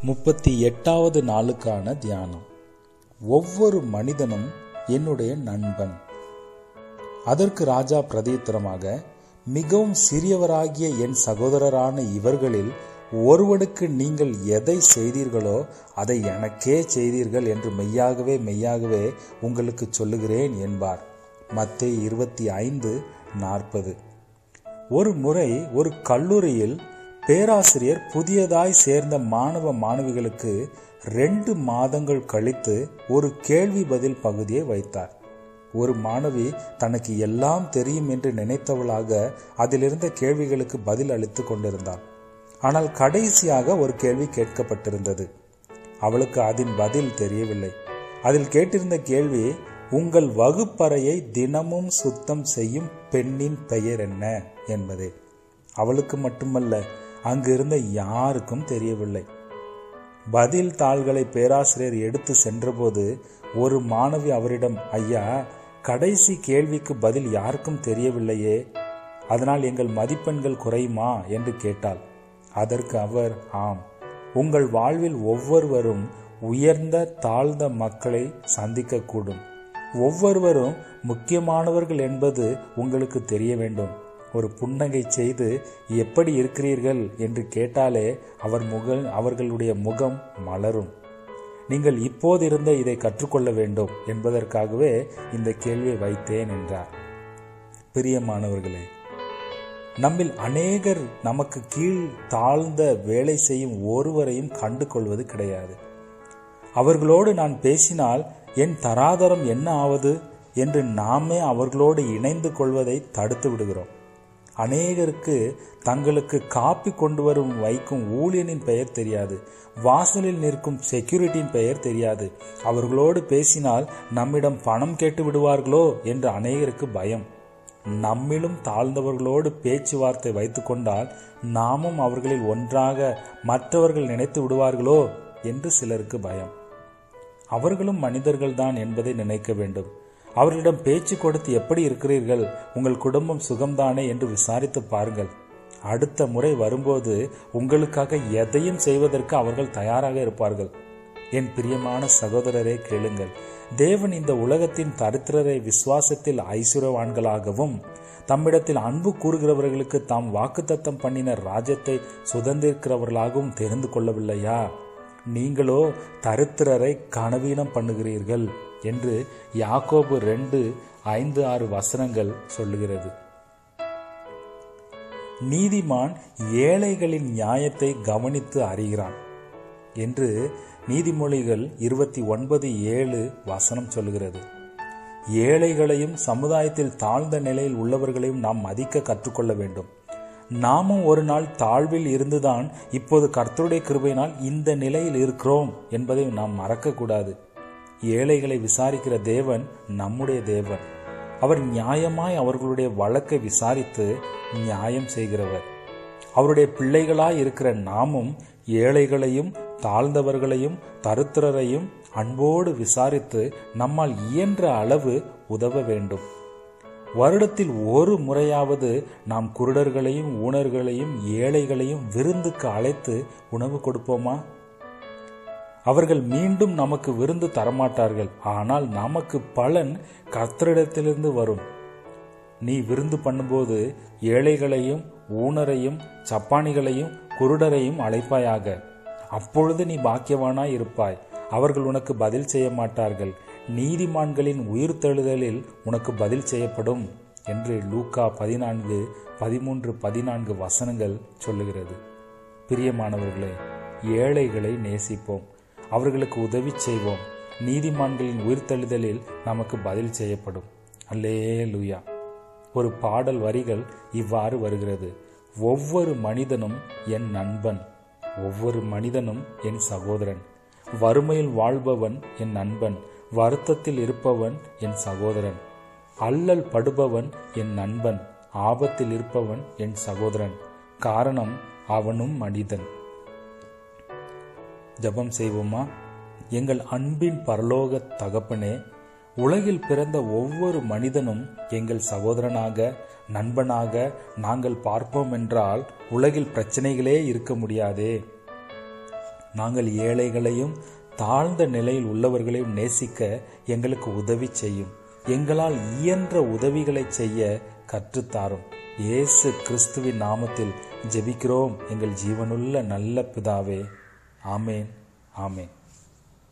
முப்பத்தி எட்டாவது நாளுக்கான தியானம் ஒவ்வொரு மனிதனும் என்னுடைய நண்பன் அதற்கு ராஜா பிரதியுத்தரமாக மிகவும் சிறியவராகிய என் சகோதரரான இவர்களில் ஒருவனுக்கு நீங்கள் எதை செய்தீர்களோ அதை எனக்கே செய்தீர்கள் என்று மெய்யாகவே மெய்யாகவே உங்களுக்கு சொல்லுகிறேன் என்பார் மத்தேயு இருபத்தி ஐந்து நாற்பது ஒரு முறை ஒரு கல்லூரியில் பேராசிரியர் புதியதாய் சேர்ந்த மாணவ மாணவிகளுக்கு ரெண்டு மாதங்கள் கழித்து ஒரு கேள்வி பதில் பகுதியை வைத்தார் ஒரு மாணவி தனக்கு எல்லாம் தெரியும் என்று நினைத்தவளாக அதிலிருந்த கேள்விகளுக்கு பதில் அளித்துக் கொண்டிருந்தாள் ஆனால் கடைசியாக ஒரு கேள்வி கேட்கப்பட்டிருந்தது அவளுக்கு அதன் பதில் தெரியவில்லை அதில் கேட்டிருந்த கேள்வி உங்கள் வகுப்பறையை தினமும் சுத்தம் செய்யும் பெண்ணின் பெயர் என்ன என்பதே அவளுக்கு மட்டுமல்ல அங்கு இருந்த யாருக்கும் தெரியவில்லை பதில் தாள்களை பேராசிரியர் எடுத்து சென்றபோது ஒரு மாணவி அவரிடம் ஐயா கடைசி கேள்விக்கு பதில் யாருக்கும் தெரியவில்லையே அதனால் எங்கள் மதிப்பெண்கள் குறையுமா என்று கேட்டாள் அதற்கு அவர் ஆம் உங்கள் வாழ்வில் ஒவ்வொருவரும் உயர்ந்த தாழ்ந்த மக்களை சந்திக்கக்கூடும் ஒவ்வொருவரும் முக்கியமானவர்கள் என்பது உங்களுக்கு தெரிய வேண்டும் ஒரு புன்னகை செய்து எப்படி இருக்கிறீர்கள் என்று கேட்டாலே அவர் முக அவர்களுடைய முகம் மலரும் நீங்கள் இப்போதிருந்த இதை கற்றுக்கொள்ள வேண்டும் என்பதற்காகவே இந்த கேள்வியை வைத்தேன் என்றார் பிரியமானவர்களே நம்மில் அநேகர் நமக்கு கீழ் தாழ்ந்த வேலை செய்யும் ஒருவரையும் கண்டு கொள்வது கிடையாது அவர்களோடு நான் பேசினால் என் தராதரம் என்ன ஆவது என்று நாமே அவர்களோடு இணைந்து கொள்வதை தடுத்து விடுகிறோம் அநேகருக்கு தங்களுக்கு காப்பி கொண்டு வரும் வைக்கும் ஊழியனின் பெயர் தெரியாது வாசலில் நிற்கும் செக்யூரிட்டியின் பெயர் தெரியாது அவர்களோடு பேசினால் நம்மிடம் பணம் கேட்டு விடுவார்களோ என்று அநேகருக்கு பயம் நம்மிலும் தாழ்ந்தவர்களோடு பேச்சுவார்த்தை வைத்துக் கொண்டால் நாமும் அவர்களில் ஒன்றாக மற்றவர்கள் நினைத்து விடுவார்களோ என்று சிலருக்கு பயம் அவர்களும் மனிதர்கள்தான் என்பதை நினைக்க வேண்டும் அவர்களிடம் பேச்சு கொடுத்து எப்படி இருக்கிறீர்கள் உங்கள் குடும்பம் சுகம்தானே என்று விசாரித்து பாருங்கள் அடுத்த முறை வரும்போது உங்களுக்காக எதையும் செய்வதற்கு அவர்கள் தயாராக இருப்பார்கள் என் பிரியமான சகோதரரை கேளுங்கள் தேவன் இந்த உலகத்தின் தரித்திரரை விசுவாசத்தில் ஐஸ்வர்யவான்களாகவும் தம்மிடத்தில் அன்பு கூறுகிறவர்களுக்கு தாம் வாக்குத்தத்தம் பண்ணின ராஜ்யத்தை சுதந்திரிக்கிறவர்களாகவும் தெரிந்து கொள்ளவில்லையா நீங்களோ தரித்திரரை கனவீனம் பண்ணுகிறீர்கள் என்று யாக்கோபு ரெண்டு ஐந்து ஆறு வசனங்கள் சொல்லுகிறது நீதிமான் ஏழைகளின் நியாயத்தை கவனித்து அறிகிறான் என்று நீதிமொழிகள் இருபத்தி ஒன்பது ஏழு வசனம் சொல்கிறது ஏழைகளையும் சமுதாயத்தில் தாழ்ந்த நிலையில் உள்ளவர்களையும் நாம் மதிக்க கற்றுக்கொள்ள வேண்டும் நாமும் ஒரு நாள் தாழ்வில் இருந்துதான் இப்போது கர்த்தருடைய கிருபையினால் இந்த நிலையில் இருக்கிறோம் என்பதை நாம் மறக்கக்கூடாது ஏழைகளை விசாரிக்கிற தேவன் நம்முடைய தேவன் அவர் நியாயமாய் அவர்களுடைய வழக்கை விசாரித்து நியாயம் செய்கிறவர் அவருடைய பிள்ளைகளாய் இருக்கிற நாமும் ஏழைகளையும் தாழ்ந்தவர்களையும் தருத்திரரையும் அன்போடு விசாரித்து நம்மால் இயன்ற அளவு உதவ வேண்டும் வருடத்தில் ஒரு முறையாவது நாம் குருடர்களையும் ஊனர்களையும் ஏழைகளையும் விருந்துக்கு அழைத்து உணவு கொடுப்போமா அவர்கள் மீண்டும் நமக்கு விருந்து தரமாட்டார்கள் ஆனால் நமக்கு பலன் கர்த்தரிடத்திலிருந்து வரும் நீ விருந்து பண்ணும்போது ஏழைகளையும் ஊனரையும் சப்பானிகளையும் குருடரையும் அழைப்பாயாக அப்பொழுது நீ பாக்கியவானாய் இருப்பாய் அவர்கள் உனக்கு பதில் செய்ய மாட்டார்கள் நீதிமான்களின் உயிர்த்தெழுதலில் உனக்கு பதில் செய்யப்படும் என்று லூக்கா பதினான்கு பதிமூன்று பதினான்கு வசனங்கள் சொல்லுகிறது பிரியமானவர்களே ஏழைகளை நேசிப்போம் அவர்களுக்கு உதவி செய்வோம் நீதிமான்களின் உயிர்த்தெழுதலில் நமக்கு பதில் செய்யப்படும் அல்லே லூயா ஒரு பாடல் வரிகள் இவ்வாறு வருகிறது ஒவ்வொரு மனிதனும் என் நண்பன் ஒவ்வொரு மனிதனும் என் சகோதரன் வறுமையில் வாழ்பவன் என் நண்பன் வருத்தத்தில் இருப்பவன் என் சகோதரன் அல்லல் படுபவன் என் நண்பன் ஆபத்தில் இருப்பவன் என் சகோதரன் காரணம் அவனும் மனிதன் ஜபம் செய்வோமா எங்கள் அன்பின் பரலோக தகப்பனே உலகில் பிறந்த ஒவ்வொரு மனிதனும் எங்கள் சகோதரனாக நண்பனாக நாங்கள் பார்ப்போம் என்றால் உலகில் பிரச்சனைகளே இருக்க முடியாதே நாங்கள் ஏழைகளையும் தாழ்ந்த நிலையில் உள்ளவர்களையும் நேசிக்க எங்களுக்கு உதவி செய்யும் எங்களால் இயன்ற உதவிகளை செய்ய கற்றுத்தாரும் இயேசு கிறிஸ்துவின் நாமத்தில் ஜெபிக்கிறோம் எங்கள் ஜீவனுள்ள நல்ல பிதாவே ஆமேன் ஆமேன்